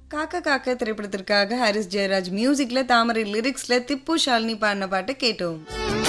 காக்க காக்க திரைப்படத்திற்காக ஹாரிஸ் ஜெயராஜ் மியூசிக்ல தாமரை லிரிக்ஸ்ல திப்பு ஷாலினி பாடின பாட்டை கேட்டோம்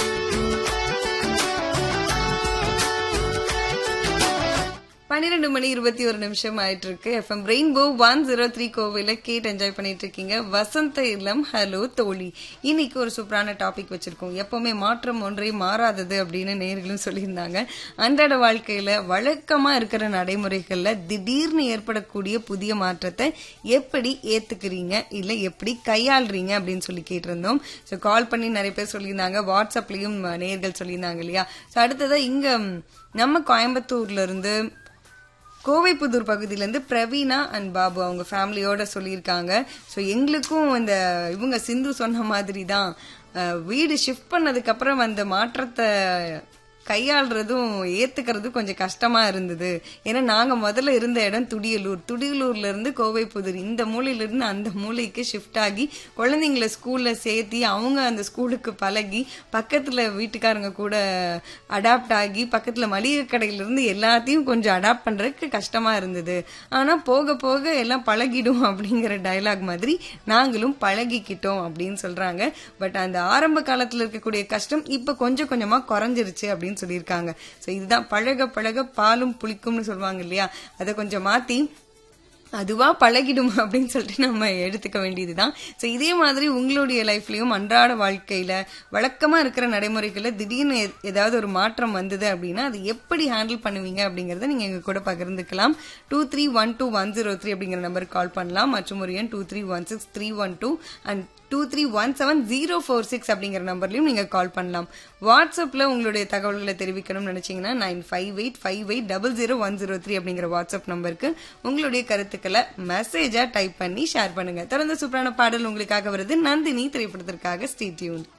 பன்னிரெண்டு மணி இருபத்தி ஒரு நிமிஷம் ஆயிட்டு இருக்கு FM rainbow one zero three கோவில கேட் என்ஜாய் பண்ணிட்டு இருக்கீங்க வசந்த இல்லம் ஹலோ தோழி இன்னைக்கு ஒரு சூப்பரான டாபிக் வச்சிருக்கோம் எப்பவுமே மாற்றம் ஒன்றே மாறாதது அப்படின்னு நேர்களும் சொல்லியிருந்தாங்க அன்றாட வாழ்க்கையில வழக்கமா இருக்கிற நடைமுறைகள்ல திடீர்னு ஏற்படக்கூடிய புதிய மாற்றத்தை எப்படி ஏத்துக்கிறீங்க இல்ல எப்படி கையாளுறீங்க அப்படின்னு சொல்லி கேட்டிருந்தோம் ஸோ கால் பண்ணி நிறைய பேர் சொல்லியிருந்தாங்க வாட்ஸ்அப்லயும் நேர்கள் சொல்லியிருந்தாங்க இல்லையா ஸோ அடுத்ததா இங்க நம்ம கோயம்புத்தூர்ல இருந்து கோவைப்புதூர் பகுதியிலேருந்து பிரவீனா அண்ட் பாபு அவங்க ஃபேமிலியோட சொல்லியிருக்காங்க ஸோ எங்களுக்கும் இந்த இவங்க சிந்து சொன்ன மாதிரி தான் அஹ், வீடு ஷிஃப்ட் பண்ணதுக்கப்புறம் அந்த மாற்றத்தை கையாளுறதும் ஏத்துக்கிறதும் கொஞ்சம் கஷ்டமா இருந்தது ஏன்னா நாங்க முதல்ல இருந்த இடம் துடியலூர் துடியலூர்ல இருந்து கோவைப்புதூர் இந்த மூலையில இருந்து அந்த மூலைக்கு ஷிஃப்ட் ஆகி குழந்தைங்கள ஸ்கூல்ல சேர்த்தி அவங்க அந்த ஸ்கூலுக்கு பழகி பக்கத்துல வீட்டுக்காரங்க கூட அடாப்ட் ஆகி பக்கத்துல மளிகை கடையில இருந்து எல்லாத்தையும் கொஞ்சம் அடாப்ட் பண்றதுக்கு கஷ்டமா இருந்தது ஆனா போக போக எல்லாம் பழகிடும் அப்படிங்கிற டயலாக் மாதிரி நாங்களும் பழகிக்கிட்டோம் அப்படின்னு சொல்றாங்க பட் அந்த ஆரம்ப காலத்துல இருக்கக்கூடிய கஷ்டம் இப்ப கொஞ்சம் கொஞ்சமா குறைஞ்சிருச்சு அப்படின்னு சொல்லியிருக்காங்க சோ இதுதான் பழக பழக பாலும் புளிக்கும்னு சொல்லுவாங்க இல்லையா அதை கொஞ்சம் மாத்தி அதுவா பழகிடும் அப்படின்னு சொல்லிட்டு நம்ம எடுத்துக்க வேண்டியதுதான் ஸோ இதே மாதிரி உங்களுடைய லைஃப்லயும் அன்றாட வாழ்க்கையில வழக்கமா இருக்கிற நடைமுறைகள்ல திடீர்னு எ- ஏதாவது ஒரு மாற்றம் வந்தது அப்படின்னா அது எப்படி ஹேண்டில் பண்ணுவீங்க அப்படிங்கறத நீங்க எங்க கூட பகிர்ந்துக்கலாம் two three one two one zero three அப்படிங்கிற நம்பருக்கு கால் பண்ணலாம் மற்றும் ஒரு எண் two three one six three one two and two three one seven zero four six அப்படிங்கிற நம்பர்லையும் நீங்க கால் பண்ணலாம் வாட்ஸ்அப்ல உங்களுடைய தகவல்களை தெரிவிக்கணும்னு நினைச்சீங்கன்னா nine five eight five eight double zero one zero three அப்படிங்கிற வாட்ஸ்அப் நம்பருக்கு உங்களுடைய கருத்துக்களை மெசேஜா டைப் பண்ணி ஷேர் பண்ணுங்க தொடர்ந்து சூப்பரான பாடல் உங்களுக்காக வருது நந்தினி திரைப்படத்திற்காக ஸ்டே டியூன்